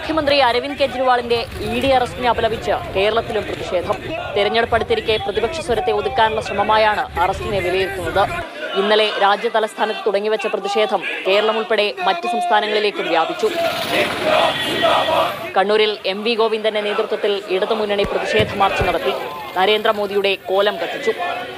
മുഖ്യമന്ത്രി അരവിന്ദ് കെജ്രിവാളിന്റെ E D അറസ്റ്റിനെ അപലപിച്ച് കേരളത്തിലും പ്രതിഷേധം തെരഞ്ഞെടുപ്പ് അടുത്തിരിക്കെ പ്രതിപക്ഷ സ്വരത്തെ ഒതുക്കാനുള്ള ശ്രമമായാണ് അറസ്റ്റിനെ വിലയിരുത്തുന്നത് ഇന്നലെ രാജ്യ തലസ്ഥാനത്ത് തുടങ്ങിവെച്ച പ്രതിഷേധം കേരളം ഉൾപ്പെടെ മറ്റ് സംസ്ഥാനങ്ങളിലേക്കും വ്യാപിച്ചു കണ്ണൂരിൽ എം വി ഗോവിന്ദന്റെ നേതൃത്വത്തിൽ ഇടതുമുന്നണി പ്രതിഷേധ മാർച്ച് നടത്തി നരേന്ദ്രമോദിയുടെ കോലം കത്തിച്ചു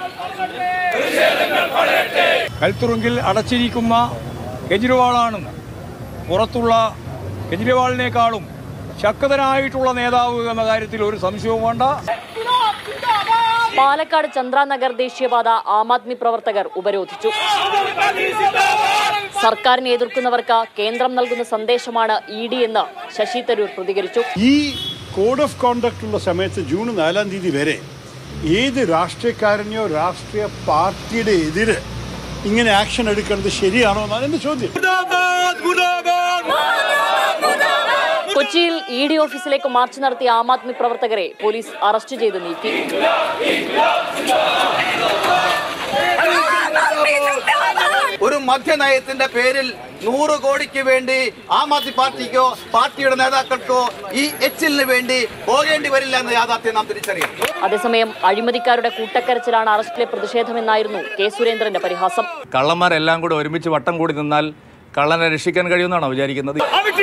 കൽത്തുറുങ്കിൽ അടച്ചിരിക്കുന്ന കെജ്രിവാളാണ് പുറത്തുള്ള കെജ്രിവാളിനേക്കാളും ശക്തനായിട്ടുള്ള നേതാവ് എന്ന കാര്യത്തിൽ ഒരു സംശയവും വേണ്ട പാലക്കാട് ചന്ദ്രാനഗർ ദേശീയപാത ആം ആദ്മി പ്രവർത്തകർ ഉപരോധിച്ചു സർക്കാരിനെ എതിർക്കുന്നവർക്ക് കേന്ദ്രം നൽകുന്ന സന്ദേശമാണ് ഇ ഡി എന്ന് ശശി തരൂർ പ്രതികരിച്ചു ഈ കോഡ് ഓഫ് കോണ്ടക്ട് ഉള്ള സമയത്ത് ജൂൺ നാലാം തീയതി വരെ ഏത് രാഷ്ട്രീയക്കാരനെയോ രാഷ്ട്രീയ പാർട്ടിയുടെ എതിര് ഇങ്ങനെ ആക്ഷൻ എടുക്കുന്നത് ശരിയാണോ എന്നാണ് എൻ്റെ ചോദ്യം കൊച്ചിയിൽ ഇ ഡി ഓഫീസിലേക്ക് മാർച്ച് നടത്തിയ ആം ആദ്മി പ്രവർത്തകരെ പോലീസ് അറസ്റ്റ് ചെയ്ത് നീക്കി ഒരു മദ്യനയത്തിന്റെ പേരിൽ നൂറ് കോടിക്ക് വേണ്ടി ആം ആദ്മി പാർട്ടിക്കോ പാർട്ടിയുടെ നേതാക്കൾക്കോ ഈ എച്ചിലിന് വേണ്ടി പോകേണ്ടി വരില്ല എന്ന യാഥാർത്ഥ്യം നാം തിരിച്ചറിയാം അതേസമയം അഴിമതിക്കാരുടെ കൂട്ടക്കരച്ചിലാണ് അറസ്റ്റിലെ പ്രതിഷേധമെന്നായിരുന്നു കെ സുരേന്ദ്രന്റെ പരിഹാസം കള്ളന്മാരെല്ലാം കൂടെ ഒരുമിച്ച് വട്ടം കൂടി നിന്നാൽ കള്ളനെ രക്ഷിക്കാൻ കഴിയുമെന്നാണോ വിചാരിക്കുന്നത്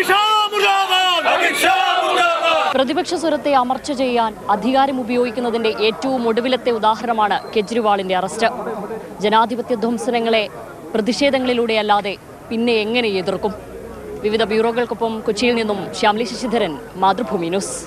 പ്രതിപക്ഷ സ്വരത്തെ അമർച്ച ചെയ്യാൻ അധികാരം ഉപയോഗിക്കുന്നതിന്റെ ഏറ്റവും ഒടുവിലത്തെ ഉദാഹരണമാണ് കെജ്രിവാളിന്റെ അറസ്റ്റ് ജനാധിപത്യ ധ്വംസനങ്ങളെ പ്രതിഷേധങ്ങളിലൂടെയല്ലാതെ പിന്നെ എങ്ങനെ എതിർക്കും വിവിധ ബ്യൂറോകൾക്കൊപ്പം കൊച്ചിയിൽ നിന്നും ശ്യാംലി ശശിധരൻ മാതൃഭൂമി ന്യൂസ്